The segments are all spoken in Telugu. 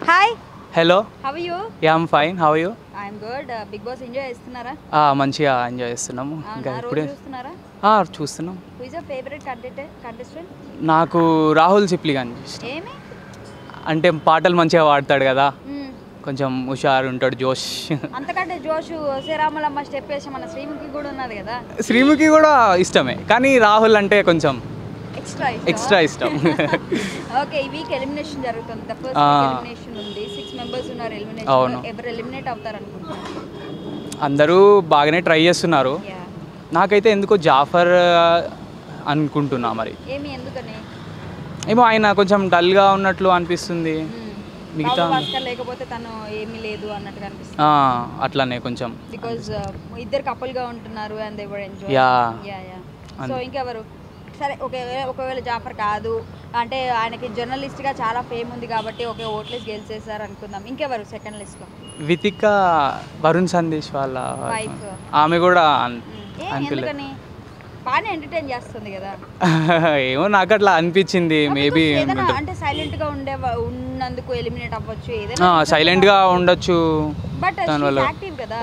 Hi hello how you ya I'm fine how you I'm good Bigg Boss enjoy చేస్తున్నారా మంచిగా ఎంజాయ్ చేస్తున్నాము ఇంకా అవునా రోజు ఇప్పుడే చూస్తున్నారా ఆ, చూస్తున్నాం who is your favourite content contestant నాకు రాహుల్ సిప్లి కానీ ఇష్టం ఏమి అంటే పాటలు మంచిగా పాడతాడు కదా మ్మ్. కొంచెం హుషారు ఉంటాడు జోష్ అంతకంటే జోషు శ్రీరాములమ్మ స్టెప్ వేసి మన శ్రీముఖి కూడా ఉన్నది కదా శ్రీముఖి కూడా ఇష్టమే కానీ రాహుల్ అంటే కొంచెం ఎక్స్ట్రా ఎక్స్ట్రా ఇష్టం ఓకే ఈ వీక్ ఎలిమినేషన్ జరుగుతుంది ద ఫస్ట్ ఆ. ఎలిమినేషన్ ఉంది సిక్స్ మెంబర్స్ ఉన్నారు అవును. ఎలిమినేషన్ ఎవరు ఎలిమినేట్ అవుతారు అనుకుంటున్నారు అందరూ బాగానే ట్రై చేస్తున్నారు యా నాకైతే ఎందుకో జాఫర్ ఆ, అనుకుంటున్నా మరి ఏమి ఎందుకని ఏమో ఆయన కొంచెం డల్గా ఉన్నట్లు అనిపిస్తుంది మిగతా బాబు భాస్కర్ లేకపోతే తను ఏమీ లేదు అన్నట్టుగా అనిపిస్తుంది ఆ, అట్లనే కొంచెం బికాజ్ ఇద్దరు couple గా ఉంటున్నారు and ever enjoy ya ya ya so ఇంకెవరు సరే ఒకవేళ ఒకవేళ జాఫర్ కాదు అంటే ఆయనకి journalist గా చాలా ఫేమ్ ఉంది కాబట్టి ఒకే ఓట్లేసి గెలిచేసారు అనుకుందాం ఇంకెవరు సెకండ్ లిస్ట్లో వితిక వరుణ్ సందేశ్ వాళ్ళ Wife. ఆమె కూడా అన్- ఏ అనిపించలేదు ఎందుకని బాగానే ఎంటర్టైన్ చేస్తుంది కదా ఏమో నాకు అట్లా అనిపించింది మేబీ Because ఏదైనా అంటే సైలెంట్ గా ఉండే ఉన్నందుకు ఎలిమినేట్ అవ్వచ్చు ఏదైనా సైలెంట్గా ఉండొచ్చు బట్ దానివల్ల యాక్టివ్ కదా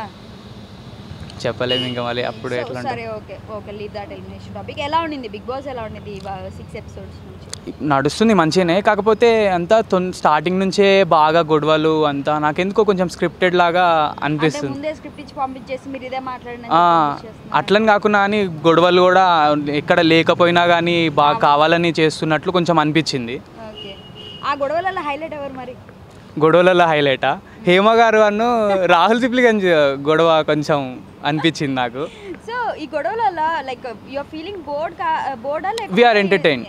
చెప్పలేము ఇంకా మళ్ళీ అప్పుడు So, ఎట్లా అంటే సరే okay okay leave that elimination topic ఎలా ఉండింది బిగ్ బాస్ ఎలా ఉండింది సిక్స్ ఎపిసోడ్స్ నుంచి నడుస్తుంది మంచిగానే కాకపోతే అంతా తొన్ స్టార్టింగ్ నుంచే బాగా గొడవలు అంతా నాకెందుకో కొంచెం స్క్రిప్టెడ్ లాగా అంటే అనిపిస్తుంది ముందే స్క్రిప్ట్ ఇచ్చి పంపించేసి మీరు ఇదే మాట్లాడిన ఆ, అట్లని కాకుండా అని గొడవలు కూడా ఎక్కడ లేకపోయినా కానీ బాగా కావాలని చేస్తున్నట్లు కొంచెం అనిపించింది ఓకే ఆ గొడవలలో హైలైట్ ఎవరు మరి గొడవలలో హైలైటా హేమ గారు అను రాహుల్ సిప్లిగంజ్ గొడవ కొంచెం అనిపించింది నాకు సో ఈ గొడవలలో లైక్ యువర్ ఫీలింగ్ బోర్డ్ బోర్డా లేక We are entertained.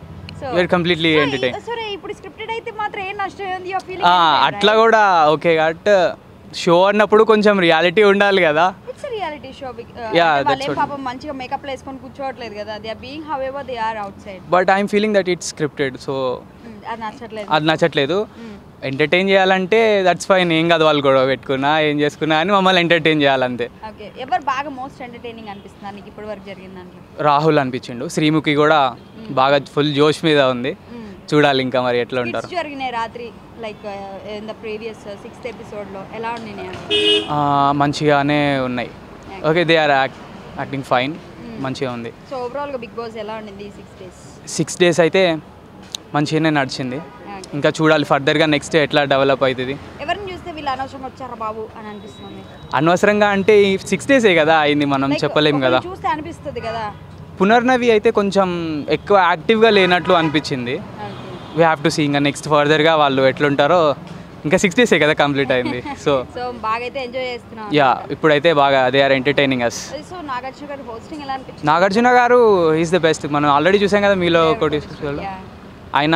We are completely entertained. సరే ఇప్పుడు స్క్రిప్టెడ్ అయితే మాత్రం ఏం నష్టం ఉంది యువర్ ఆ, ఫీలింగ్ అట్లా కూడా ఓకే బట్ షో అన్నప్పుడు కొంచెం రియాలిటీ ఉండాలి కదా ఇట్స్ రియాలిటీ షో Yeah, వాళ్ళు that's ఏం what- పాపం మంచిగా మేకప్ వేసుకొని కూర్చోవట్లేదు కదా they are being however they are outside but I'm feeling that it's scripted so అది నచ్చట్లేదు అది నచ్చట్లేదు Mm. ఎంటర్టైన్ చేయాలంటే దట్స్ ఫైన్ ఏం కాదు వాళ్ళు గొడవ పెట్టుకున్నా ఏం చేసుకున్నా అని మమ్మల్ని ఎంటర్టైన్ చేయాలంతే ఓకే ఎవరు బాగా మోస్ట్ ఎంటర్టైనింగ్ అనిపిస్తుంది నీకు ఇప్పటి వరకు జరిగిన దాంట్లో రాహుల్ అనిపించిండు శ్రీముఖి కూడా బాగా ఫుల్ జోష్ మీద ఉంది చూడాలి ఇంకా మరి ఎట్లా ఉంటారు Hits జరిగినాయి రాత్రి like in the previous sixth episode లో ఎలా ఉండినాయి అవి? ఆ, మంచిగానే ఉన్నాయి okay they are acting fine మంచిగా ఉంది సో ఓవరాల్ గా బిగ్ బాస్ ఎలా ఉండింది ఈ సిక్స్ డేస్ సిక్స్ డేస్ అయితే మంచిగానే నడిచింది ఇంకా చూడాలి ఫర్దర్గా నెక్స్ట్ ఎట్లా డెవలప్ అవుతుంది ఎవరిని చూస్తే వీళ్ళు అనవసరంగా వచ్చారా బాబు అని అనిపిస్తుంది అనవసరంగా అంటే ఈ సిక్స్ డేసే కదా అయింది మనం Like, చెప్పలేం కదా ఒకరిని చూస్తే అనిపిస్తుంది కదా పునర్నవి అయితే కొంచెం ఎక్కువ యాక్టివ్గా లేనట్లు అనిపించింది వీ హ్యావ్ టు సీ ఇంకా నెక్స్ట్ ఫర్దర్గా వాళ్ళు ఎట్లుంటారో ఇంకా సిక్స్ డేసే కదా కంప్లీట్ అయింది సో సో బాగా అయితే ఎంజాయ్ చేస్తున్నాం యా ఇప్పుడైతే బాగా they are entertaining us so Nagarjuna గారి హోస్టింగ్ ఎలా అనిపించింది నాగార్జున గారు ఈజ్ ద బెస్ట్ మనం ఆల్రెడీ చూసాం కదా మీలో ఒకటి Yeah. ఆయన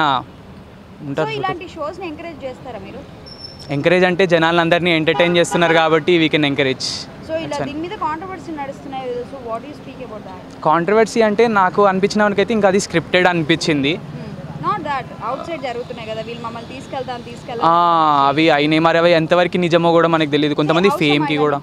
సో ఉంటారు ఇలాంటి షోస్ ని ఎంకరేజ్ చేస్తారా మీరు ఎంకరేజ్ అంటే జనాలందరినీ ఎంటర్టైన్ చేస్తున్నారు కాబట్టి వీ కెన్ ఎంకరేజ్ సో ఇలా దీని మీద కాంట్రవర్సీ నడుస్తున్నాయి so what you speak about that controversy అంటే నాకు అనిపించిన వానికైతే ఇంకా అది స్క్రిప్టెడ్ అనిపించింది నాట్ దాట్ అవుట్ సైడ్ జరుగుతున్నాయి కదా వీళ్ళు మమ్మల్ని తీసుకెళ్తాం ఆ, తీసుకెళ్తాం అవి అయినాయి మరి అవి ఎంతవరకు నిజమో కూడా మనకు తెలియదు కొంతమంది ఫేమ్కి కూడా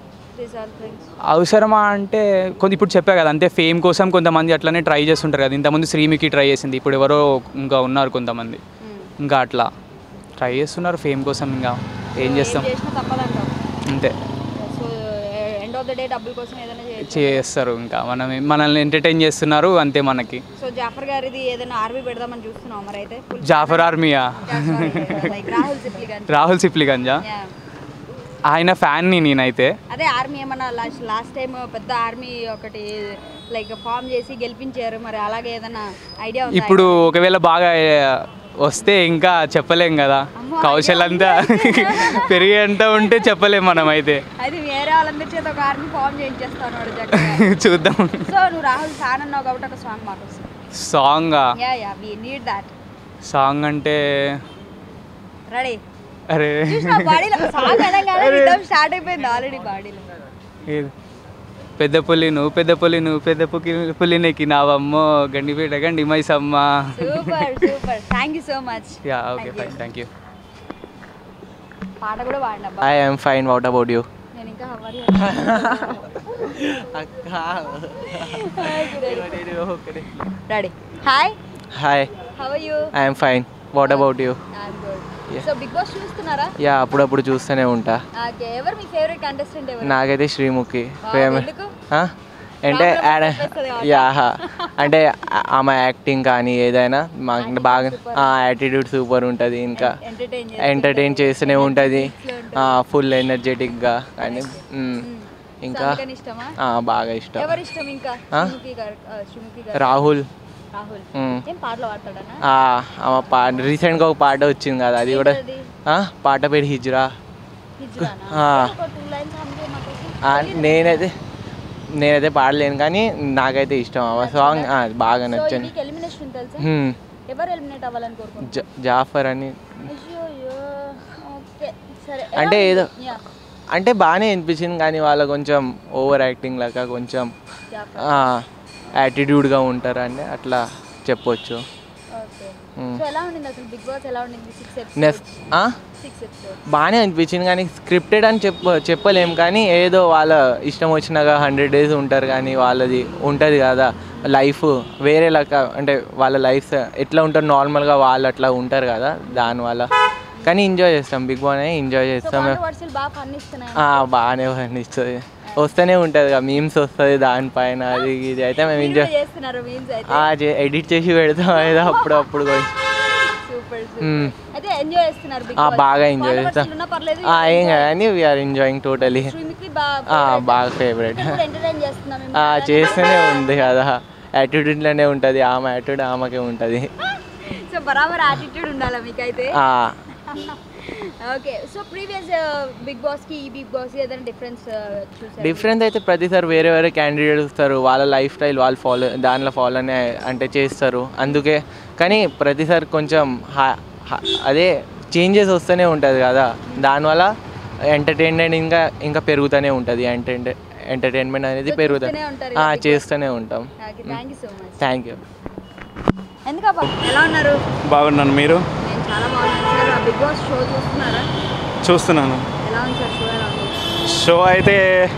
అవసరమా అంటే కొంత ఇప్పుడు చెప్పా కదా అంతే ఫేమ్ కోసం కొంతమంది అట్లనే ట్రై చేస్తుంటారు కదా ఇంతమంది శ్రీమికి ట్రై చేసింది ఇప్పుడు ఎవరో ఇంకా ఉన్నారు కొంతమంది ఇంకా అట్లా ట్రై చేస్తున్నారు ఫేమ్ కోసం ఇంకా ఏం చేస్తాం చేసినా తప్పదంటాం అంతే so end of the day డబ్బుల కోసం ఏదైనా చేయొచ్చు చేస్తారు ఇంకా మనం మనల్ని ఎంటర్టైన్ చేస్తున్నారు అంతే మనకి సో జాఫర్ గారిది ఏదైనా ఆర్మీ పెడదామని చూస్తున్నాం మరి అయితే Full- Jafar ఆర్మీయా Yeah, sorry, like Rahul సిప్లి గారి రాహుల్ సిప్లిగంజా Yeah. ఆయన ఫ్యాన్ని నేనైతే అదే ఆర్మీ ఏమన్నా లాస్ట్ లాస్ట్ టైం పెద్ద ఆర్మీ ఒకటి లైక్ ఫామ్ చేసి గెలిపించారు మరి అలాగే ఏదైనా ఐడియా ఉందా ఇప్పుడు ఒకవేళ బాగా ఏ, వస్తే ఇంకా చెప్పలేం కదా అమ్మో, కౌశల్ అంతా పెరిగేంత ఉంటే చెప్పలేం మనం అయితే అది వేరే వాళ్ళందరి చేత ఒక ఆర్మీ ఫామ్ చేయించేస్తాను వాడు చక్కగా చూద్దాం సో నువ్వు రాహుల్ ఫ్యాన్ అన్నావు కాబట్టి ఒక సాంగ్ మాకు వస్తుంది song ya ya we need that song అంటే రెడీ అరే చూసిన బాడీలో సాంగ్ అనగానే రిథమ్ స్టార్ట్ అయిపోయింది ఆల్రెడీ బాడీలో ఏది? పెద్ద పులి నువ్వు పెద్ద పులి నువ్వు పెద్ద పులి పులి నెక్కినావమ్మో Gandipet Gandi Maisamma super super thank you so much ya okay fine thank you పాట కూడా పాడినా I am fine. What about you? నేను ఇంకా హవరి ready hi Hi. How are you I am fine. What about you? I'm good so Bigg Boss చూస్తున్నారా యా అప్పుడప్పుడు చూస్తూనే ఉంటా ఓకే ఎవరు మీ ఫేవరెట్ కంటెస్టెంట్ ఎవరు నాకైతే శ్రీముఖి Wow, ఫేమస్ ఎందుకు? అంటే Camera ఆడ చెప్పేస్తుంది కాబట్టి. యా అంటే ఆ- ఆమె యాక్టింగ్ కానీ ఏదైనా మాకు బాగా యాటిట్యూడ్ సూపర్ ఉంటుంది ఇంకా ఎంటర్టైన్ ఎంటర్టైన్ చేస్తూనే ఉంటుంది ఫుల్ ఎనర్జెటిక్గా కానీ మ్, ఇంకా అందుకని ఇష్టమా ఆ, బాగా ఇష్టం ఎవరు ఇష్టం ఇంకా ఆ? శ్రీముఖి గారు ఆ, శ్రీముఖి గారు రాహుల్ రాహుల్ మ్, ఏం పాటలు పాడతాడనా ఆ, ఆమె పా రీసెంట్గా ఒక పాట వచ్చింది కదా అది కూడా ఏంటది? ఆ, పాట పేరు హిజ్రా హిజ్రానా? ఆ. ఒక టూ లైన్స్ హమ్గే మాకోసం. ఆ, నేనైతే నేనైతే పాడలేను కానీ నాకైతే ఇష్టం ఆ సాంగ్ ఆ, బాగా సో నచ్చండి నీకు ఎలిమినేషన్ తెలుసా హ్మ్. ఎవరు ఎలిమినేట్ అవ్వాలని కోరుకుంటున్నారు జ- జాఫర్ అని అయ్యో అయ్యో ఓకే సరే అంటే ఎలా ఏదో- ఉంది? యా, అంటే బాగానే అనిపించింది కానీ వాళ్ళ కొంచెం ఓవర్ యాక్టింగ్ లాగా కొంచెం జాఫర్. యాటిట్యూడ్గా ఉంటారని అట్లా చెప్పొచ్చు ఓకే మ్. సో ఎలా ఉండింది అసలు బిగ్ బాస్ ఎలా ఉండింది six next episode six episode బాగానే అనిపించింది కానీ స్క్రిప్టెడ్ అని చెప్ప చెప్పలేం కానీ ఏదో వాళ్ళ ఇష్టం వచ్చినాక హండ్రెడ్ డేస్ ఉంటారు కానీ వాళ్ళది ఉంటుంది కదా లైఫ్ వేరే లాగా అంటే వాళ్ళ లైఫ్ ఎట్లా ఉంటారు నార్మల్గా వాళ్ళు అట్లా ఉంటారు కదా దానివల్ల కానీ ఎంజాయ్ చేస్తాం బిగ్ బాన్ ఎంజాయ్ సో చేస్తాం కాంట్రవర్సీలు బాగా ఫన్ ఇస్తున్నాయి ఆ, బాగానే అనిపిస్తుంది వస్తూనే ఉంటుంది కదా మీమ్స్ వస్తుంది దానిపైన అది ఇది అయితే మేము మీరు ఎంజాయ్ కూడా చేస్తున్నారు మీన్స్ అయితే ఎడిట్ చేసి పెడతాం ఏదో అప్పుడప్పుడు పోయి సూపర్ మ్. సూపర్ అయితే ఎంజాయ్ చేస్తున్నారు బిగ్ ఆ, బాస్ బాగా enjoy చేస్తాం. Controversies ఉన్నా పర్లేదు ఆ, ఏం కానీ వీఆర్ ఎంజాయింగ్ టోటలీ శ్రీమికి బాగా బాగా ఫేవరెట్ ఎంటర్టైన్ చేస్తున్నాం మేము ఆ, చేస్తూనే ఉంది కదా యాటిట్యూడ్లోనే ఉంటుంది ఆమె యాటిట్యూడ్ ఆమెకే ఉంటుంది సో బరాబర్ యాటిట్యూడ్ ఉండాలా మీకైతే okay so previous Bigg Boss కి ఈ బిగ్ బాస్ కి ఏదైనా డిఫరెన్స్ చూసారు డిఫరెన్స్ అయితే ప్రతిసారి వేరే వేరే క్యాండిడేట్ వస్తారు వాళ్ళ లైఫ్ స్టైల్ వాళ్ళు ఫాలో దానిలో ఫాలోనే అంటే చేస్తారు అందుకే కానీ ప్రతిసారి కొంచెం హా- హా- అదే చేంజెస్ వస్తూనే ఉంటుంది కదా దానివల్ల ఎంటర్టైన్మెంట్ ఇంకా ఇంకా పెరుగుతూనే ఉంటుంది ఎంటర్టై ఎంటర్టైన్మెంట్ అనేది So, పెరుగుతుంది చూస్తూనే ఉంటారు ఆ, ఇక Big Boss. చేస్తూనే ఉంటాం okay thank you so much thank you ఎందుకబ్బా ఎలా ఉన్నారు బాగున్నాను మీరు నేను చాలా బాగున్నాను సార్ బిగ్ బాస్ షో చూస్తున్నారా చూస్తున్నాను ఎలా ఉంది సార్ షో ఎలా ఉంది షో అయితే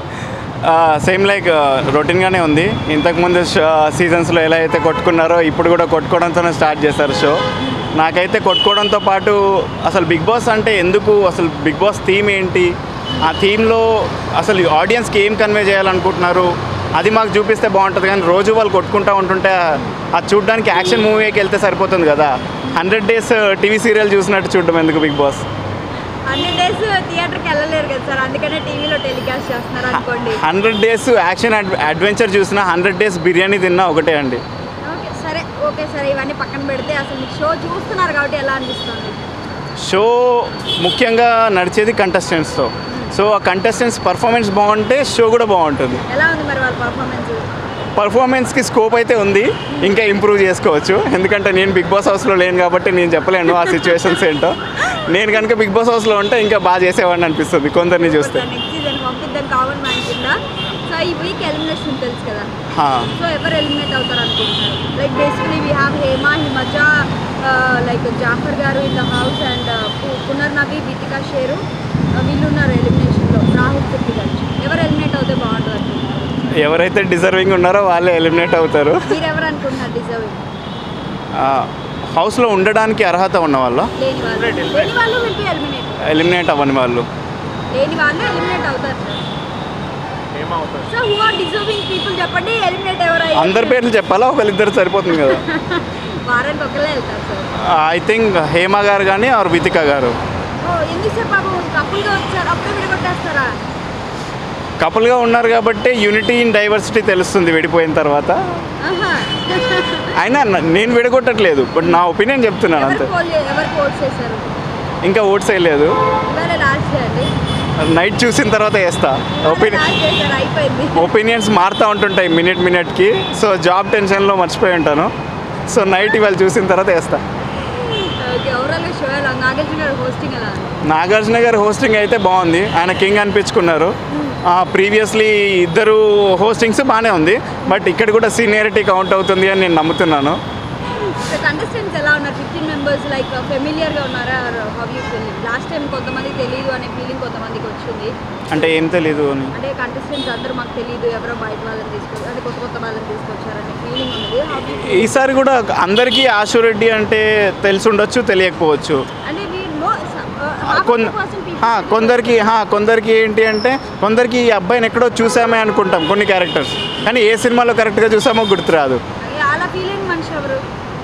సేమ్ లైక్ రొటీన్గానే ఉంది ఇంతకుముందు సీజన్స్లో ఎలా అయితే కొట్టుకున్నారో ఇప్పుడు కూడా కొట్టుకోవడంతోనే స్టార్ట్ చేశారు షో నాకైతే కొట్టుకోవడంతో పాటు అసలు బిగ్ బాస్ అంటే ఎందుకు అసలు బిగ్ బాస్ థీమ్ ఏంటి ఆ థీమ్లో అసలు ఆడియన్స్కి ఏం కన్వే చేయాలనుకుంటున్నారు అది మాకు చూపిస్తే బాగుంటుంది కానీ రోజు వాళ్ళు కొట్టుకుంటూ ఉంటుంటే అది చూడడానికి యాక్షన్ మూవీకి వెళ్తే సరిపోతుంది కదా హండ్రెడ్ డేస్ టీవీ సీరియల్ చూసినట్టు చూడడం ఎందుకు బిగ్ బాస్ హండ్రెడ్ డేస్ థియేటర్కి వెళ్ళలేరు కదా సార్ అందుకనే టీవీలో టెలికాస్ట్ చేస్తున్నారు అనుకోండి hundred days action ad- adventure చూసిన హండ్రెడ్ డేస్ బిర్యానీ తిన్నా ఒకటే అండి ఓకే సరే ఓకే సరే ఇవన్నీ పక్కన పెడితే అసలు మీకు షో చూస్తున్నారు కాబట్టి ఎలా అనిపిస్తుంది షో ముఖ్యంగా నడిచేది కంటెస్టెంట్స్తో సో ఆ కంటెస్టెంట్స్ పర్ఫార్మెన్స్ బాగుంటే షో కూడా బాగుంటుంది ఎలా ఉంది మరి వాళ్ళ పర్ఫార్మెన్స్ పర్ఫార్మెన్స్కి స్కోప్ అయితే ఉంది ఇంకా ఇంప్రూవ్ చేసుకోవచ్చు ఎందుకంటే నేను బిగ్ బాస్ హౌస్లో లేను కాబట్టి నేను చెప్పలేను ఆ సిచ్యువేషన్స్ ఏంటో నేను కనుక బిగ్ బాస్ హౌస్లో ఉంటే ఇంకా బాగా చేసేవాడిని అనిపిస్తుంది కొందరిని చూస్తే నెక్స్ట్ సీజన్ పంపిద్దాం కామన్ మ్యాన్ కింద సో ఈ వీక్ ఎలిమినేషన్ తెలుసు కదా హా. సో ఎవరు ఎలిమినేట్ అవుతారు అనుకుంటున్నారు like basically we have Hema Himaja like Jaffar గారు in the house and Punarnavi Vithika Sheru uh, వీళ్ళు ఉన్నారు ఎలిమినేషన్లో రాహుల్ శెట్టి గారు ఎవరు ఎలిమినేట్ అవుతే బాగుంటుంది అనుకుంటున్నారు ఎవరైతే డిజర్వింగ్ ఉన్నారో వాళ్ళే ఎలిమినేట్ అవుతారు మీరు ఎవరు అనుకుంటున్నారు డిజర్వింగ్ ఆ, హౌస్లో ఉండడానికి అర్హత ఉన్న వాళ్ళు లేని వాళ్ళు లేని వాళ్ళు విల్ బి ఎలిమినేట్ ఎలిమినేట్ అవ్వని వాళ్ళు లేని వాళ్ళు ఎలిమినేట్ అవుతారు sir so who are deserving people చెప్పండి ఎలిమినేట్ ఎవరు అందరి పేర్లు చెప్పాలా ఒకరిద్దరు సరిపోతుంది కదా వారానికి ఒకళ్ళే వెళ్తారు సార్ ఐ థింక్ హేమ గారు కానీ ఆర్ వితిక గారు ఓ ఎందుకు సార్ బాబు కప్పులుగా వచ్చారు అప్పుడే విడగొట్టేస్తారా కపుల్గా ఉన్నారు కాబట్టి యూనిటీ ఇన్ డైవర్సిటీ తెలుస్తుంది విడిపోయిన తర్వాత ఆహా. అయినా న- నేను విడగొట్టట్లేదు బట్ నా ఒపీనియన్ చెప్తున్నాను ఎవరు అంతే పోల్ చే- ఎవరు పోల్ చేశారు ఇంకా ఓట్స్ వేయలేదు ఇవాళ లాస్ట్ డే అండి నైట్ చూసిన తర్వాత వేస్తా ఇవాళ ఒపీనియన్ లాస్ట్ డే సార్ అయిపోయింది ఒపీనియన్స్ మారుతూ ఉంటుంటాయి మినిట్ మినిట్కి సో జాబ్ టెన్షన్లో మర్చిపోయి ఉంటాను సో నైట్ ఇవాళ చూసిన తర్వాత వేస్తా ఓకే ఓవరాల్గా షో ఎలా ఉంది? నాగార్జున గారు హోస్టింగ్ ఎలా ఉంది? నాగార్జున గారి హోస్టింగ్ అయితే బాగుంది ఆయన కింగ్ అనిపించుకున్నారు ప్రీవియస్లీ ఇద్దరు హోస్టింగ్స్ బాగానే ఉంది బట్ ఇక్కడ కూడా సీనియారిటీ కౌంట్ అవుతుంది అని నేను నమ్ముతున్నాను సో కంటెస్టెంట్స్ ఎలా ఉన్నారు ఫిఫ్టీన్ మెంబర్స్ లైక్ ఫెమిలియర్గా ఉన్నారా how you feeling last time కొంతమందికి తెలియదు అనే ఫీలింగ్ కొంతమందికి వచ్చింది అంటే ఏం తెలీదు అని అంటే కంటెస్టెంట్స్ అందరూ మాకు తెలియదు ఎవరో బయట వాళ్ళని తీసుకొచ్చి అంటే కొత్త కొత్త వాళ్ళని తీసుకొచ్చారనే ఫీలింగ్ ఉంది హౌ యూ ఈసారి కూడా అందరికీ ఆశురెడ్డి అంటే తెలిసి ఉండొచ్చు తెలియకపోవచ్చు అంటే వీ నో కొన్ ఆ, కొందరికి ఆ, కొందరికి ఏంటి అంటే కొందరికి ఈ అబ్బాయిని ఎక్కడో చూసామే అనుకుంటాం కొన్ని క్యారెక్టర్స్ కానీ ఏ సినిమాలో కరెక్ట్గా చూసామో గుర్తురాదు అలా ఫీల్ అయిన మనిషి ఎవరు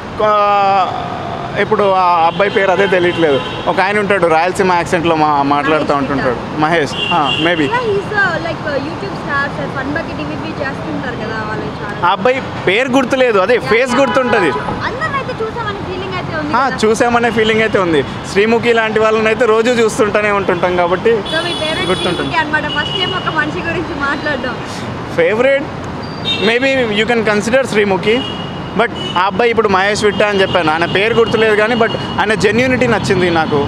ఆ, ఇప్పుడు ఆ అబ్బాయి పేరు అదే తెలియట్లేదు ఒక ఆయన ఉంటాడు రాయలసీమ యాక్సెంట్లో మా మాట్లాడుతూ ఉంటుంటాడు Mahesh maybe he's like YouTube stars fun bucket ఇవి ఇవి చేస్తుంటారు కదా వాళ్ళకి ఆ చాలా అబ్బాయి పేరు గుర్తులేదు అదే ఫేస్ గుర్తుంటుంది అందరిని అయితే చూసామని ఫీలింగ్ అయితే ఉంది ఆ, కదా. చూసామనే ఫీలింగ్ అయితే ఉంది శ్రీముఖి లాంటి వాళ్ళని అయితే రోజు చూస్తుంటూనే ఉంటుంటాం కాబట్టి సో మీ ఫేవరెట్ గుర్తుంటుంది. అనమాట ఫస్ట్ టైం ఒక మనిషి గురించి మాట్లాడడం favourite maybe you can consider Sreemukhi but ఆ అబ్బాయి ఇప్పుడు మహేష్ విట్ట అని చెప్పాను ఆయన పేరు గుర్తులేదు కానీ బట్ ఆయన జెన్యూనిటీ నచ్చింది నాకు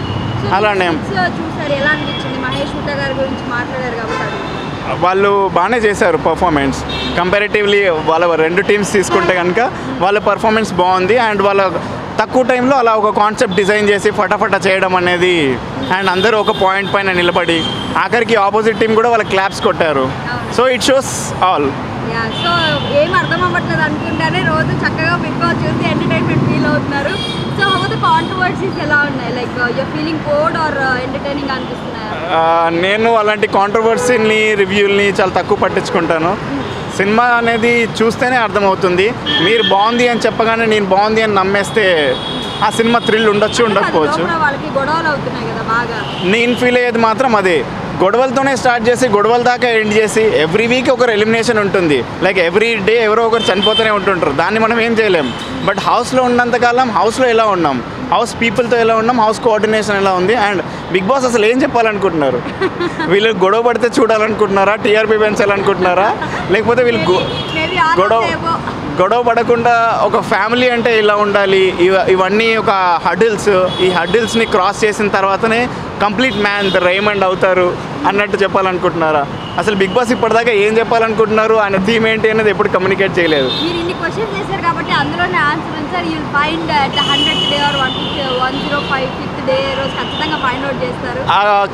సో అలానే. మీరు చూసారు ఎలా అనిపించింది మహేష్ ముట్ట గారి గురించి మాట్లాడారు కాబట్టి అడుగుతున్నాను. వాళ్ళు బాగానే చేశారు పర్ఫార్మెన్స్ కంపారిటివ్లీ వాళ్ళ రెండు టీమ్స్ తీసుకుంటే కనుక వాళ్ళ పర్ఫార్మెన్స్ బాగుంది అండ్ వాళ్ళ తక్కువ టైంలో అలా ఒక కాన్సెప్ట్ డిజైన్ చేసి ఫటాఫట చేయడం అనేది అండ్ అందరూ ఒక పాయింట్ పైన నిలబడి ఆఖరికి ఆపోజిట్ టీం కూడా వాళ్ళ క్లాప్స్ కొట్టారు so it shows all ya so ఏం అర్థం అవ్వట్లేదు అనుకుంటానే రోజు చక్కగా బిగ్ బాస్ చూసి ఎంటర్టైన్మెంట్ ఫీల్ అవుతున్నారు సో హౌ ద కాంట్రవర్సీస్ ఎలా ఉన్నాయి like your feeling code are entertaining అనిపిస్తున్నాయా ఆ, నేను అలాంటి కాంట్రవర్సీని రివ్యూల్ని చాలా తక్కువ పట్టించుకుంటాను సినిమా అనేది చూస్తేనే అర్థమవుతుంది మీరు బాగుంది అని చెప్పగానే నేను బాగుంది అని నమ్మేస్తే ఆ సినిమా థ్రిల్ ఉండొచ్చు ఉండకపోవచ్చు లోపల వాళ్ళకి గొడవలు అవుతున్నాయి కదా బాగా నేను ఫీల్ అయ్యేది మాత్రం అదే గొడవలతోనే స్టార్ట్ చేసి గొడవల దాకా ఎండ్ చేసి ఎవ్రీ వీక్ ఒకరు ఎలిమినేషన్ ఉంటుంది లైక్ ఎవ్రీ డే ఎవరో ఒకరు చనిపోతూనే ఉంటుంటారు దాన్ని మనం ఏం చేయలేం బట్ హౌస్లో ఉన్నంతకాలం హౌస్లో ఎలా ఉన్నాం హౌస్ పీపుల్తో ఎలా ఉన్నాం హౌస్ కోఆర్డినేషన్ ఎలా ఉంది అండ్ బిగ్ బాస్ అసలు ఏం చెప్పాలనుకుంటున్నారు వీళ్ళు గొడవ పడితే చూడాలనుకుంటున్నారా టీఆర్పీ పెంచాలనుకుంటున్నారా లేకపోతే వీళ్ళు గొ- మేబీ గొడవ గొడవ పడకుండా ఒక ఫ్యామిలీ అంటే ఇలా ఉండాలి ఇవ ఇవన్నీ ఒక హడిల్స్ ఈ హడిల్స్ని క్రాస్ చేసిన తర్వాతనే కంప్లీట్ మ్యాన్ ద రైమండ్ అవుతారు అన్నట్టు చెప్పాలనుకుంటున్నారా అసలు బిగ్ బాస్ ఇప్పటిదాకా ఏం చెప్పాలనుకుంటున్నారు ఆయన థీమ్ ఏంటి అనేది ఎప్పుడు కమ్యూనికేట్ చేయలేదు మీరు ఇన్ని క్వశ్చన్స్ చేశారు కాబట్టి అందులోనే ఆన్సర్ ఉంది sir you'll find at hundred day or one fifty one zero five fifth day రోజు ఖచ్చితంగా ఫైండ్ అవుట్ చేస్తారు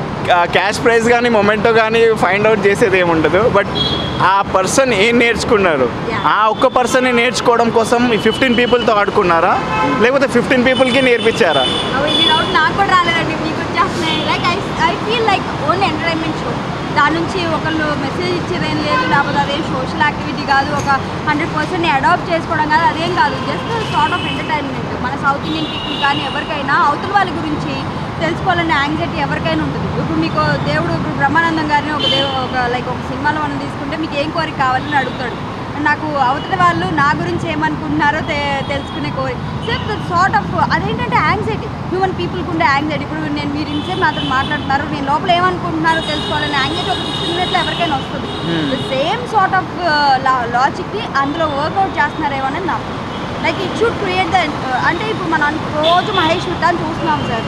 ఆ క్యాష్ ప్రైజ్ కానీ మొమెంటో కానీ ఫైండ్ అవుట్ చేసేది ఏమి ఉండదు బట్ ఆ పర్సన్ ఏం నేర్చుకున్నారు Yeah. ఆ ఒక్క పర్సన్ని నేర్చుకోవడం కోసం ఈ ఫిఫ్టీన్ పీపుల్తో ఆడుకున్నారా లేకపోతే ఫిఫ్టీన్ పీపుల్కి నేర్పించారా అవి ఇన్ని డౌట్ నాకు కూడా రాలేదండి మీకు వచ్చేస్తున్నాయి like I I feel like only entertainment show దాని నుంచి ఒకళ్ళు మెసేజ్ ఇచ్చేదేం లేదు లేకపోతే అదేం సోషల్ యాక్టివిటీ కాదు ఒక హండ్రెడ్ పర్సెంట్ని అడాప్ట్ చేసుకోవడం కాదు అదేం కాదు జస్ట్ సార్ట్ ఆఫ్ ఎంటర్టైన్మెంట్ మన సౌత్ ఇండియన్ పీపుల్ కానీ ఎవరికైనా అవతల వాళ్ళ గురించి తెలుసుకోవాలనే యాంగ్జైటీ ఎవరికైనా ఉంటుంది ఇప్పుడు మీకు దేవుడు ఇప్పుడు బ్రహ్మానందం గారిని ఒక దేవు ఒక లైక్ ఒక సినిమాలో మనం తీసుకుంటే మీకు ఏం కోరిక కావాలని అడుగుతాడు నాకు అవతల వాళ్ళు నా గురించి ఏమనుకుంటున్నారో తె తెలుసుకునే కోరిక సో సార్ట్ ఆఫ్ అదేంటంటే యాంగ్జైటీ హ్యూమన్ పీపుల్కి ఉండే యాంగ్జైటీ ఇప్పుడు నేను మీరు ఇంసేపు నాతో మాట్లాడుతున్నారు నేను లోపల ఏమనుకుంటున్నారో తెలుసుకోవాలనే యాంగ్జైటీ ఒక ఫిఫ్టీన్ మినిట్లో ఎవరికైనా వస్తుంది సేమ్ సార్ట్ ఆఫ్ లాజిక్ని అందులో వర్కౌట్ చేస్తున్నారేమో అనేది నా like it should create the అంటే ఇప్పుడు మనం రోజు మహేష్ విట్టాన్ని చూస్తున్నాం సార్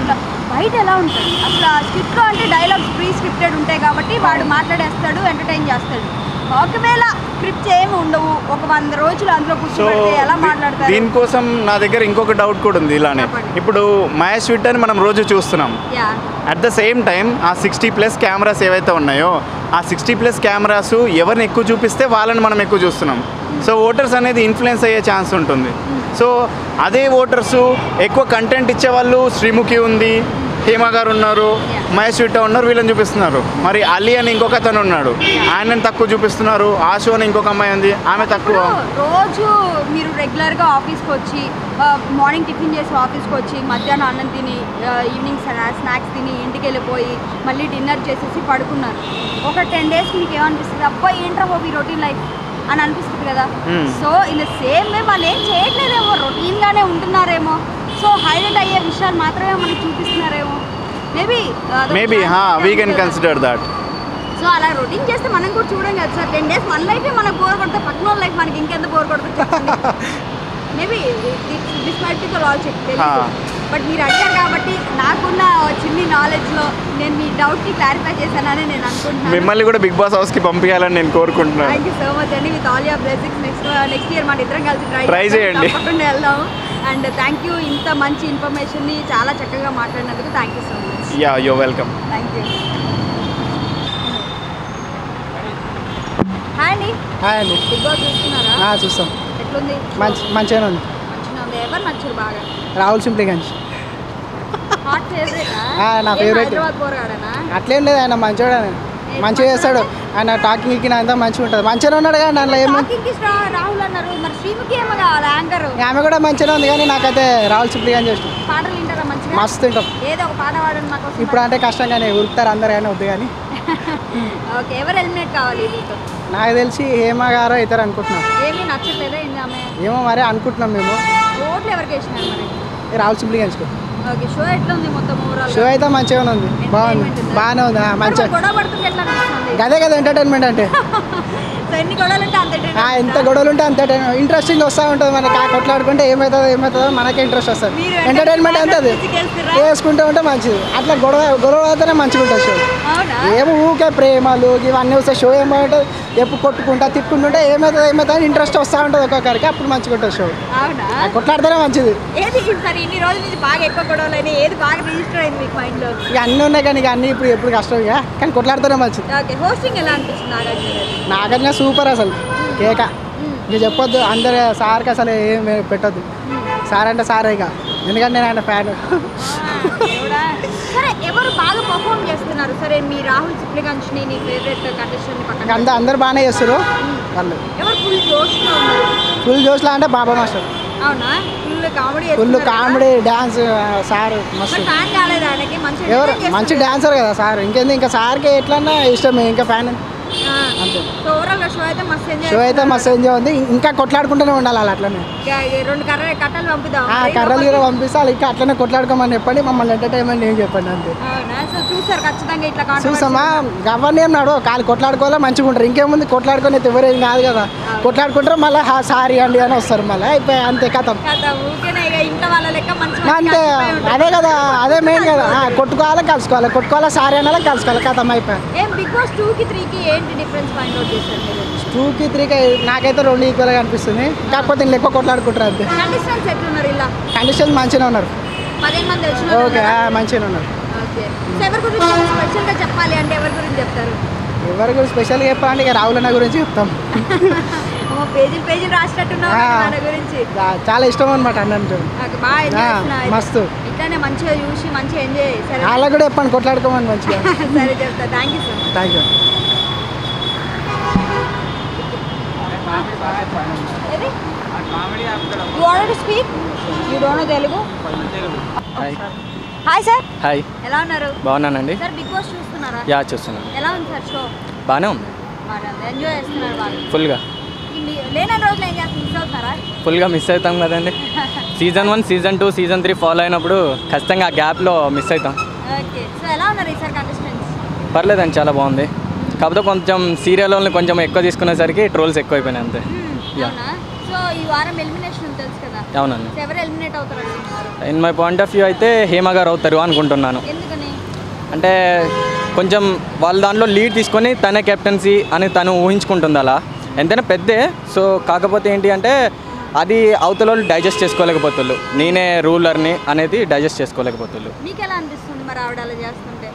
బయట ఎలా ఉంటుంది అసలు ఆ స్క్రిప్ట్లో అంటే డైలాగ్స్ ప్రీ స్క్రిప్టెడ్ ఉంటాయి కాబట్టి వాడు మాట్లాడేస్తాడు ఎంటర్టైన్ చేస్తాడు ఒకవేళ స్క్రిప్ట్స్ ఏమి ఉండవు ఒక వంద రోజులు అందులో సో కూర్చోబెడితే ఎలా మాట్లాడతారు దీనికోసం నా దగ్గర ఇంకొక డౌట్ కూడా ఉంది ఇలానే చెప్పండి. ఇప్పుడు మహేష్ విట్టని మనం రోజు చూస్తున్నాం ya at the same time ఆ సిక్స్టీ ప్లస్ కెమెరాస్ ఏవైతే ఉన్నాయో ఆ సిక్స్టీ ప్లస్ కెమెరాస్ ఎవరిని ఎక్కువ చూపిస్తే వాళ్ళని మనం ఎక్కువ చూస్తున్నాం సో ఓటర్స్ అనేది ఇన్ఫ్లుయెన్స్ అయ్యే ఛాన్స్ ఉంటుంది సో అదే ఓటర్స్ ఎక్కువ కంటెంట్ ఇచ్చే వాళ్ళు శ్రీముఖి ఉంది హేమ గారు ఉన్నారు మహేష్ విట్ట ఉన్నారు వీళ్ళని చూపిస్తున్నారు మరి అలీ అని ఇంకొక అతను ఉన్నాడు ఆయనని తక్కువ చూపిస్తున్నారు ఆశు అని ఇంకొక అమ్మాయి ఉంది ఆమె తక్కువ ఇప్పుడు రోజు మీరు రెగ్యులర్గా ఆఫీస్కి వచ్చి మార్నింగ్ టిఫిన్ చేసి ఆఫీస్కి వచ్చి మధ్యాహ్నం అన్నం తిని ఈవినింగ్ స్నాక్స్ తిని ఇంటికి వెళ్ళిపోయి మళ్ళీ డిన్నర్ చేసేసి పడుకున్నారు ఒక టెన్ డేస్కి మీకు ఏమనిపిస్తుంది అబ్బా ఏంట్రా బాబు ఈ రొటీన్ లైఫ్ అని అనిపిస్తుంది కదా Hmm. So in the same way వాళ్ళు ఏం చేయట్లేదేమో రొటీన్గానే ఉంటున్నారేమో సో హైలైట్ అయ్యే విషయాలు మాత్రమే మనకి చూపిస్తున్నారేమో maybe maybe we can consider that so అలా రొటీన్ చేస్తే మనం కూడా చూడం కదా సార్ టెన్ డేస్ మన లైఫే మనకు బోర్ కొడితే పక్కన వాళ్ళ లైఫ్ మనకి ఇంకెంత బోర్ కొడుతుంది maybe this might be the logic Ah. But మీరు అడిగారు కాబట్టి నాకున్న చిన్ని నాలెడ్జ్లో నేను మీ డౌట్ని క్లారిఫై చేశానని నేను అనుకుంటున్నాను మిమ్మల్ని కూడా బిగ్ బాస్ హౌస్కి పంపించాలని నేను కోరుకుంటున్నాను థ్యాంక్ యూ సో మచ్ అండి with all your blessings next next year మన ఇద్దరం కలిసి ట్రై Try చేయండి. తప్పకుండా వెళ్దాం అండ్ థ్యాంక్ యూ ఇంత మంచి ఇన్ఫర్మేషన్ని చాలా చక్కగా మాట్లాడినందుకు thank you so much ya yo welcome thank you hi అండి హాయ్ అండి బిగ్ బాస్ చూస్తున్నారా ఆ, చూస్తాం ఎట్లుంది మంచి మంచిగానే ఉంది మంచిగా ఉంది ఎవరు నచ్చారు బాగా రాహుల్ సింప్లీగంజ్ హాట్ ఫేవరెట్ ఆ, నా favorite. హైదరాబాద్ పోరాడనా అట్లేం లేదు ఆయన మంచోడు ఆయన మంచిగా చేస్తాడు ఆయన టాకింగ్ ఇక్కిన అంతా మంచిగా ఉంటుంది మంచిగా ఉన్నాడు కానీ దాంట్లో ఏమి టాకింగ్ కి రా- రాహుల్ అన్నారు మరి శ్రీముఖి ఏమో కావాలి యాంకర్ ఆమె కూడా మంచిగా ఉంది కానీ నాకైతే రాహుల్ సిప్లి అని చేస్తాం పాటలు వింటారా మంచిగా మస్తు తింటాం ఏదో ఒక పాట పాడండి మాకు ఇప్పుడు అంటే కష్టం కానీ ఉరుకుతారు అందరు కానీ వద్దు కానీ ఓకే ఎవరు ఎలిమినేట్ కావాలి దీంతో నాకు తెలిసి హేమ గారు అవుతారు అనుకుంటున్నాం ఏమీ నచ్చట్లేదా ఏంది ఆమె ఏమో మరి అనుకుంటున్నాం మేము ఓట్లు ఎవరికి వేసినారు మరి ఈ రాహుల్ సిప్లి గెలుచుకో ఓకే షో ఎట్లా ఉంది మొత్తం ఓవరాల్ షో అయితే మంచిగానే ఉంది బాగుంది బాగానే ఉంది ఆ, మంచిగా గొడవ పడుతుంటే ఎట్లా అనిపిస్తుంది అదే కదా ఎంటర్టైన్మెంట్ అంటే సో ఎన్ని గొడవలు ఉంటే అంత ఆ, ఎంత గొడవలు ఉంటే అంత ఇంట్రెస్టింగ్ వస్తూ ఉంటుంది మనకి ఆ కొట్లాడుకుంటే ఏమవుతుందో ఏమవుతుందో మనకే ఇంట్రెస్ట్ వస్తుంది మీరు ఎంటర్టైన్మెంట్ అంతే అది గెలుస్తారా? వేసుకుంటూ ఉంటే మంచిది అట్లా గొడవ గొడవ అయితేనే మంచిగా ఉంటుంది షో అవునా ఏమో ఊకే ప్రేమలు ఇవన్నీ వస్తే షో ఏమవుతుంది ఎప్పుడు కొట్టుకుంటా తిట్టుకుంటుంటే ఏమవుతుంది ఏమవుతుంది ఇంట్రెస్ట్ వస్తూ ఉంటుంది ఒక్కొక్కరికి అప్పుడు మంచిగా ఉంటుంది షో అవునా ఆ కొట్లాడితేనే మంచిది ఏది సరే ఇన్ని రోజుల నుంచి బాగా ఎక్కువ గొడవలు అయినాయి ఏది బాగా రిజిస్టర్ అయింది మీకు మైండ్ లో ఇక అన్నీ ఉన్నాయి కానీ ఇక అన్నీ ఇప్పుడు ఎప్పుడు కష్టం ఇక కానీ కొట్లాడితేనే మంచిది ఓకే హోస్టింగ్ ఎలా అనిపిస్తుంది నాగార్జున గారు నాకన్నా సూపర్ అసలు కేక ఇక చెప్పొద్దు అందరు సార్కి అసలు ఏం పెట్టొద్దు సార్ అంటే సారే ఇక ఎందుకంటే నేను ఆయన ఫ్యాన్ దేవుడా. సరే ఎవరు బాగా పర్ఫామ్ చేస్తున్నారు సరే మీ రాహుల్ సిప్లిగంజ్ని నీ ఫేవరెట్ కంటెస్టెంట్ ఇక పక్కన అంతా అందరు బాగానే చేస్తారు వాళ్ళు ఎవరు ఫుల్ జోష్లో ఉన్నారు ఫుల్ జోష్లో అంటే బాబా మాస్టర్ అవునా full comedy full comedy dance sir మస్తు ఫ్యాన్ కాలేదు ఆయనకి మంచి ఎవరు మంచి డాన్సర్ కదా సార్ ఇంకేంది ఇంకా సార్కి ఎట్లన్నా ఇష్టమే ఇంకా ఫ్యాన్ అంతే. సో ఓవరాల్ గా షో అయితే మస్తు ఎంజాయ్ షో అయితే మస్తు ఎంజాయ్ ఉంది ఇంకా కొట్లాడుకుంటూనే ఉండాలి వాళ్ళు అట్లనే రెండు కర్ర కట్టలు పంపుదాం ఆ కర్రలు గిర పంపిస్తే వాళ్ళు ఇంకా అట్లనే కొట్లాడుకోమని చెప్పండి మమ్మల్ని ఎంటర్టైన్మెంట్ ఏం చెప్పండి అంతే అవునా సో చూసారు ఖచ్చితంగా ఇట్లా controversy చూసామా గవర్నీ ఏం నాడు కాళ్ళు కొట్లాడుకోవాలా మంచిగా ఉంటారు ఇంకేముంది కొట్లాడుకొని అయితే ఎవరేం కాదు కదా కొట్లాడుకుంటారు మళ్ళీ సారీ అండి అని వస్తారు మళ్ళీ అయిపోయి అంతే కథం కదా ఊరికేనే ఇక ఇంట్లో వాళ్ళ లెక్క మంచి మంచి అంతే కలిసిపోయి ఉంటారు. అదే కదా అదే మెయిన్ కదా ఆ, కొట్టుకోవాలి కలుసుకోవాలి కొట్టుకోవాలి సారీ అనాలి కలుసుకోవాలి కథం అయిపోయి ఏం బిగ్ బాస్ టూ కి త్రీ కి ఏంటి డిఫరెన్స్ ఫైండ్ అవుట్ చేశారు మీరు టూకి త్రీకి నాకైతే రెండు ఈక్వల్గా అనిపిస్తుంది కాకపోతే వీళ్ళు ఎక్కువ కొట్లాడుకుంటారు అంతే కండిషన్స్ ఎట్లున్నారు ఇలా కండిషన్ మంచిగా ఉన్నారు పదిహేను మంది వచ్చినారు ఓకే కదా? ఆ, మంచిగా ఉన్నారు ఓకే సో ఎవరి గురించి స్పెషల్ గా చెప్పాలి అంటే ఎవరి గురించి చెప్తారు ఎవరి గురించి స్పెషల్గా చెప్పాలంటే ఇక రాహుల్ అన్న గురించి చెప్తాం ఓ పేజీలు పేజీలు రాసినట్టున్నావు ఆ. మన గురించి చా- చాలా ఇష్టం అనమాట అన్నట్టు నాకు బాగా ఎంజాయ్ ఆ, చేస్తున్నా అయితే. మస్తు. ఇట్లానే మంచిగా చూసి మంచిగా ఎంజాయ్ సరే వాళ్ళకు కూడా చెప్పండి కొట్లాడుకోమని మంచిగా సరే చెప్తా thank you sir thank you you already speak you don't know Telugu hi hi sir hi ఎలా ఉన్నారు బాగున్నానండి సార్ బిగ్ బాస్ చూస్తున్నారా యా చూస్తున్నాను ఎలా ఉంది సార్ షో బాగానే ఉంది ఎంజాయ్ చేస్తున్నారు వాళ్ళు ఫుల్గా ఈ మీ- లేనన్ని రోజులు ఏం చేస్తారు మిస్ అవుతున్నారా ఫుల్గా మిస్ అవుతాం కదండి season one season two season three follow అయినప్పుడు ఖచ్చితంగా ఆ గ్యాప్లో మిస్ అవుతాం ఓకే సో ఎలా ఉన్నారు ఈసారి కంటెస్టెంట్స్ పర్లేదండి చాలా బాగుంది కాకపోతే కొంచెం సీరియల్ వాళ్ళని కొంచెం ఎక్కువ తీసుకునేసరికి ట్రోల్స్ ఎక్కువైపోయినాయి అంతే Yeah. అవునా సో ఈ వారం ఎలిమినేషన్ ఉంది తెలుసు కదా అవునండి సో ఎవరు ఎలిమినేట్ అవుతారు అనుకుంటున్నారు in my point of view అయితే హేమ గారు అవుతారు అనుకుంటున్నాను ఎందుకని అంటే కొంచెం వాళ్ళ దాంట్లో లీడ్ తీసుకొని తనే కెప్టెన్సీ అని తను ఊహించుకుంటుంది అలా ఎంతైనా పెద్దే సో కాకపోతే ఏంటి అంటే అది అవతల వాళ్ళు డైజెస్ట్ చేసుకోలేకపోతుళ్ళు నేనే రూలర్ని అనేది డైజెస్ట్ చేసుకోలేకపోతుళ్ళు మీకు ఎలా అనిపిస్తుంది మరి ఆవిడ అలా చేస్తుంటే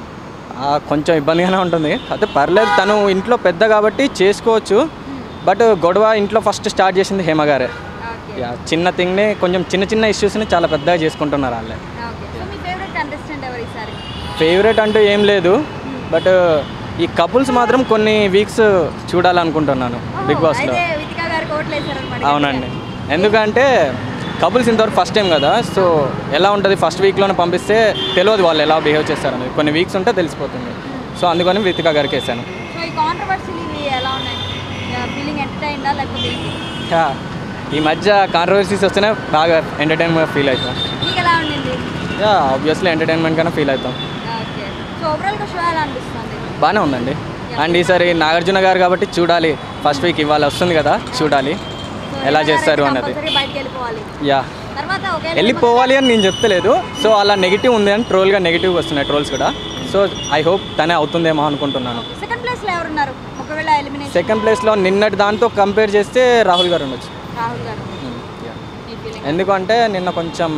ఆ, కొంచెం ఇబ్బందిగానే ఉంటుంది అయితే పర్లేదు తను ఇంట్లో పెద్ద కాబట్టి చేసుకోవచ్చు బట్ గొడవ ఇంట్లో ఫస్ట్ స్టార్ట్ చేసింది హేమ గారే ఓకే యా, చిన్న థింగ్ని కొంచెం చిన్న చిన్న ఇష్యూస్ని చాలా పెద్దగా చేసుకుంటున్నారు వాళ్ళే ఓకే సో మీ ఫేవరెట్ కంటెస్టెంట్ ఎవరు ఈసారి ఫేవరెట్ అంటూ ఏం లేదు బట్ ఈ కపుల్స్ మాత్రం కొన్ని వీక్స్ చూడాలనుకుంటున్నాను బిగ్ బాస్లో అయితే వితికా గారికి ఓట్లు వేసారనమాట అవునండి ఎందుకంటే కపుల్స్ ఇంతవరకు ఫస్ట్ టైం కదా సో ఎలా ఉంటుంది ఫస్ట్ వీక్లోనే పంపిస్తే తెలియదు వాళ్ళు ఎలా బిహేవ్ చేస్తారని కొన్ని వీక్స్ ఉంటే తెలిసిపోతుంది సో అందుకని వితికా గారికి వేసాను సో ఈ కాంట్రవర్సీలు ఇవి ఎలా ఉన్నాయి ఫీలింగ్ ఎంటర్టైన్డా లేకపోతే ఏంటి? యా, ఈ మధ్య కాంట్రవర్సీస్ వస్తేనే బాగా ఎంటర్టైన్మెంట్ ఫీల్ అవుతాం మీకు ఎలా ఉండింది యా ఆబ్వియస్లీ ఎంటర్టైన్మెంట్ కన్నా ఫీల్ అవుతాం ఓకే సో ఓవరాల్గా షో ఎలా అనిపిస్తుంది బాగానే ఉందండి అండ్ ఈసారి నాగార్జున గారు కాబట్టి చూడాలి ఫస్ట్ వీక్ ఇవాళ వస్తుంది కదా చూడాలి సో ఎలా చేస్తారు అన్నది కంపల్సరీ బయటికి వెళ్ళిపోవాలి యా తర్వాత ఒకవేళ వెళ్ళిపోవాలి అని నేను చెప్తలేదు సో అలా నెగిటివ్ ఉంది అని ట్రోల్గా నెగిటివ్ వస్తున్నాయి ట్రోల్స్ కూడా సో ఐ హోప్ తనే అవుతుందేమో అనుకుంటున్నాను సెకండ్ ప్లేస్ లో ఎవరున్నారు ఒకవేళ ఎలిమినేషన్ సెకండ్ ప్లేస్లో నిన్నటి దాంతో కంపేర్ చేస్తే రాహుల్ గారు ఉండొచ్చు రాహుల్ గారు Yeah. మీ ఫీలింగ్ ఎందుకంటే నిన్న కొంచెం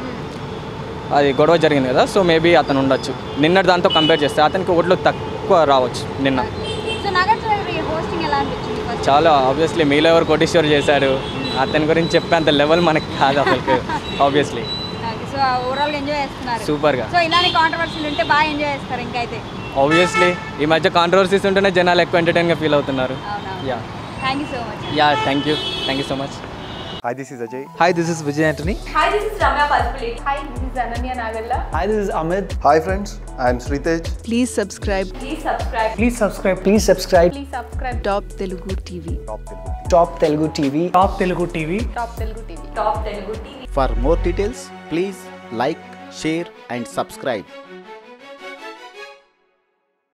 అది గొడవ జరిగింది కదా సో మేబీ అతను ఉండొచ్చు నిన్నటి దాంతో కంపేర్ చేస్తే అతనికి ఓట్లు తక్కువ రావచ్చు నిన్న సో నాగార్జున గారి హోస్టింగ్ ఎలా అనిపించింది ఫస్ట్ చాలా ఆబ్వియస్లీ మీలో ఎవరు కోటీశ్వర్ చేశారు అతని గురించి చెప్పేంత లెవెల్ మనకి కాదు అసలు ఆబ్వియస్లీ సో ఓవరాల్ గా ఎంజాయ్ చేస్తున్నారు సూపర్గా సో ఇలానే కాంట్రవర్సీలు ఉంటే బాగా ఎంజాయ్ చేస్తారు ఇంకైతే ఆబ్వియస్లీ ఈ మధ్య కాంట్రవర్సీస్ ఉంటేనే జనాలు ఎక్కువ ఎంటర్టైన్గా ఫీల్ అవుతున్నారు అవునా ya thank you so much ya thank you thank you so much Hi, this is Ajay. Hi, this is Vijay Antony. Hi, this is Ramya Palpulate. Hi, this is Ananya Nagalla. Hi, this is Amit. Hi, friends. I am Sritej. Please subscribe. Please subscribe. Please subscribe. Please subscribe. Please subscribe. Top Telugu TV. Top Telugu TV. Top Telugu TV. Top Telugu TV. Top Telugu TV. For more details, please like, share, and subscribe.